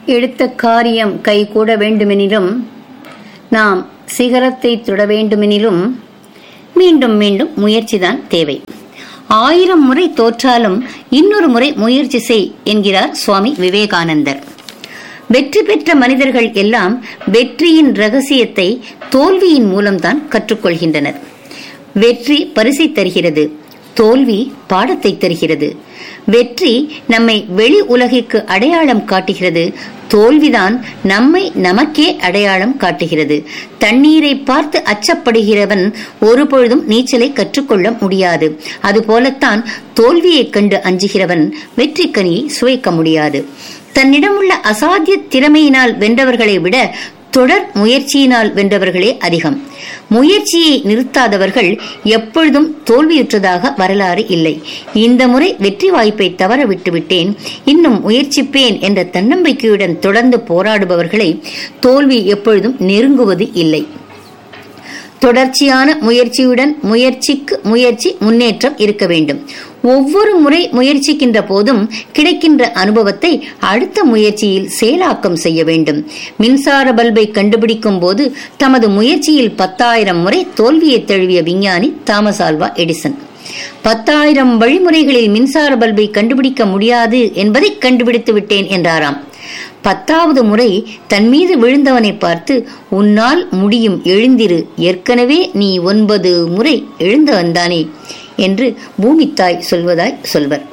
எடுத்த காரியம் கைகூட வேண்டுமெனிலும் நாம் சிகரத்தை தொட வேண்டுமெனிலும் மீண்டும் மீண்டும் முயற்சிதான் தேவை ஆயிரம் முறை தோற்றாலும் இன்னொரு முறை முயற்சி செய் என்கிறார் சுவாமி விவேகானந்தர் வெற்றி பெற்ற மனிதர்கள் எல்லாம் வெற்றியின் ரகசியத்தை தோல்வியின் மூலம்தான் கற்றுக்கொள்கின்றனர் வெற்றி பரிசை தருகிறது தோல்வி பாடத்தை தருகிறது வெற்றி நம்மை வெளி உலகிற்கு அடையாளம் காட்டுகிறது தோல்விதான் நம்மை நமக்கே அடையாளம் காட்டுகிறது தண்ணீரை பார்த்து அச்சப்படுகிறவன் ஒருபொழுதும் நீச்சலை கற்றுக்கொள்ள முடியாது அதுபோலத்தான் தோல்வியைக் கண்டு அஞ்சுகிறவன் வெற்றி கனியை சுவைக்க முடியாது தன்னிடமுள்ள அசாத்திய திறமையினால் வென்றவர்களை விட தொடர் முயற்சியினால் வென்றவர்களே அதிகம் முயற்சியை நிறுத்தாதவர்கள் எப்பொழுதும் தோல்வியுற்றதாக வரலாறு இல்லை இந்த முறை வெற்றி வாய்ப்பை தவற விட்டுவிட்டேன் இன்னும் முயற்சிப்பேன் என்ற தன்னம்பிக்கையுடன் தொடர்ந்து போராடுபவர்களை தோல்வி எப்பொழுதும் நெருங்குவது இல்லை தொடர்ச்சியான முயற்சியுடன் முயற்சிக்கு முயற்சி முன்னேற்றம் இருக்க வேண்டும் ஒவ்வொரு முறை முயற்சிக்கின்ற போதும் கிடைக்கின்ற அனுபவத்தை அடுத்த முயற்சியில் செயலாக்கம் செய்ய வேண்டும் மின்சார பல்பை கண்டுபிடிக்கும் போது தமது முயற்சியில் பத்தாயிரம் முறை தோல்வியை தழுவிய விஞ்ஞானி தாமஸ் ஆல்வா எடிசன் பத்தாயிரம் வழிமுறைகளில் மின்சார பல்பை கண்டுபிடிக்க முடியாது என்பதை கண்டுபிடித்து விட்டேன் என்றாராம் பத்தாவது முறை தன் மீது விழுந்தவனை பார்த்து உன்னால் முடியும் எழுந்திரு ஏற்கனவே நீ ஒன்பது முறை எழுந்தவன்தானே என்று பூமித்தாய் சொல்வதாய் சொல்வர்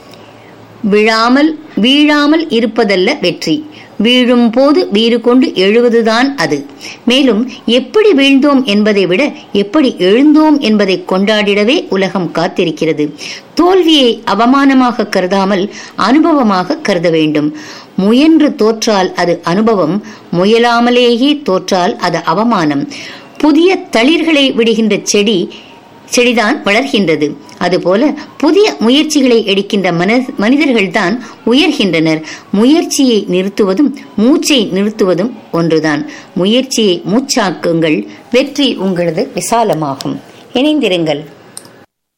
விழாமல் வீழாமல் இருப்பதல்ல வெற்றி வீழும் போது வீறு கொண்டு எழுவதுதான் அது மேலும் எப்படி வீழ்ந்தோம் என்பதை விட எப்படி எழுந்தோம் என்பதை கொண்டாடிடவே உலகம் காத்திருக்கிறது தோல்வியை அவமானமாக கருதாமல் அனுபவமாக கருத வேண்டும் முயன்று தோற்றால் அது அனுபவம் முயலாமலேயே தோற்றால் அது அவமானம் புதிய தளிர்களை விடுகின்ற செடி செடிதான் வளர்கின்றது அதுபோல புதிய முயற்சிகளை எடுக்கின்ற மனிதர்கள்தான் உயர்கின்றனர் முயற்சியை நிறுத்துவதும் மூச்சை நிறுத்துவதும் ஒன்றுதான் முயற்சியை மூச்சாக்குங்கள் வெற்றி உங்களது விசாலமாகும் இணைந்திருங்கள்